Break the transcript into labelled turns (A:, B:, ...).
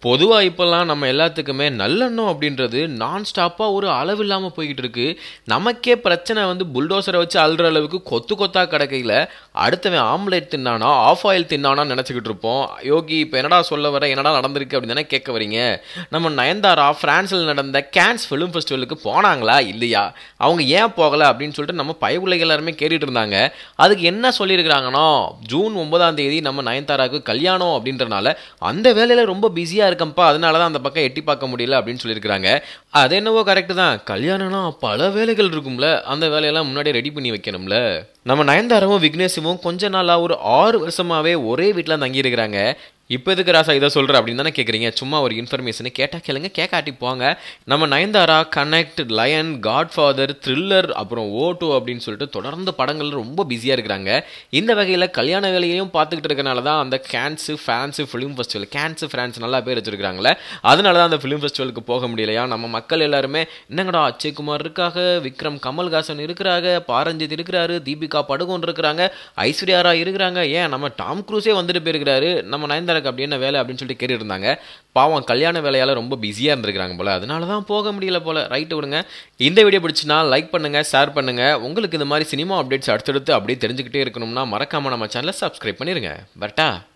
A: பொதுவாக இப்போல்லாம் நம்ம எல்லாத்துக்குமே நல்லெண்ணம் அப்படின்றது நான் ஸ்டாப்பாக ஒரு அளவு இல்லாமல் போய்கிட்டு இருக்கு நமக்கே பிரச்சனை வந்து புல்டோசரை வச்சு அழுற அளவுக்கு கொத்து கொத்தா கிடக்கையில் அடுத்தவன் ஆம்லேட் தின்னானா ஆஃப் ஆயில் தின்னானா நினச்சிக்கிட்டு இருப்போம் யோகி இப்போ என்னடா சொல்ல வர என்னடா நடந்திருக்கு அப்படின்னு தானே கேட்க வரீங்க நம்ம நயன்தாரா ஃப்ரான்ஸில் நடந்த கேன்ஸ் ஃபிலிம் ஃபெஸ்டிவலுக்கு போனாங்களா இல்லையா அவங்க ஏன் போகலை அப்படின்னு சொல்லிட்டு நம்ம பயவுள்ள எல்லாருமே கேட்டுட்டு இருந்தாங்க அதுக்கு என்ன சொல்லியிருக்கிறாங்கன்னா ஜூன் ஒன்பதாம் தேதி நம்ம நயன்தாராவுக்கு கல்யாணம் அப்படின்றனால அந்த வேலையில் ரொம்ப பிஸியாக இருக்கேன்ப்பா அதனால தான் அந்த பக்கம் எட்டி பார்க்க முடியல அப்படின்னு சொல்லியிருக்கிறாங்க அது என்னவோ கரெக்டு தான் கல்யாணம்னா பல வேலைகள் இருக்கும்ல அந்த வேலையெல்லாம் முன்னாடியே ரெடி பண்ணி வைக்கணும்ல நம்ம நயன்தாராவும் விக்னேஷும் கொஞ்ச நாளாக ஒரு ஆறு வருஷமாகவே ஒரே வீட்டில் தங்கியிருக்கிறாங்க இப்போ எதுக்கு ராசா இதை சொல்கிற அப்படின்னு தானே கேட்குறீங்க சும்மா ஒரு இன்ஃபர்மேஷனு கேட்டால் கேளுங்க கேட்காட்டி போங்க நம்ம Nayanthara connect lion godfather thriller அப்புறம் ஓ டூ அப்படின்னு சொல்லிட்டு தொடர்ந்து படங்கள் ரொம்ப பிஸியாக இருக்கிறாங்க இந்த வகையில் கல்யாண வேலையையும் பார்த்துக்கிட்டு இருக்கனால தான் அந்த Cannes fans film festival Cannes France நல்லா பேர் வச்சிருக்காங்களே அதனால தான் அந்த ஃபிலிம் ஃபெஸ்டிவலுக்கு போக முடியலையா நம்ம மக்கள் எல்லாருமே என்னங்கடா அச்சய்குமார் இருக்காங்க விக்ரம் கமல்ஹாசன் இருக்கிறாங்க பாரஞ்சித் இருக்கிறாரு தீபிகா படுகோன் இருக்கிறாங்க ஐஸ்வர்யா ராய் இருக்கிறாங்க ஏன் நம்ம டாம் க்ரூஸே வந்துட்டு போயிருக்கிறாரு நம்ம நயன்தாராக்கு அப்படி என்ன வேலை அப்படின்னு சொல்லிட்டு கேட்டுட்டு இருந்தாங்க பாவம் கல்யாண வேலையால் ரொம்ப பிஸியாக இருந்திருக்கிறாங்க போல அதனால தான் போக முடியல போல ரைட்டு விடுங்க இந்த வீடியோ பிடிச்சினா லைக் பண்ணுங்கள் ஷேர் பண்ணுங்கள் உங்களுக்கு இந்த மாதிரி சினிமா அப்டேட்ஸ் அடுத்தடுத்து அப்படியே தெரிஞ்சுக்கிட்டே இருக்கணும்னா மறக்காமல் நம்ம சேனலை சப்ஸ்கிரைப் பண்ணிடுங்க பரட்டா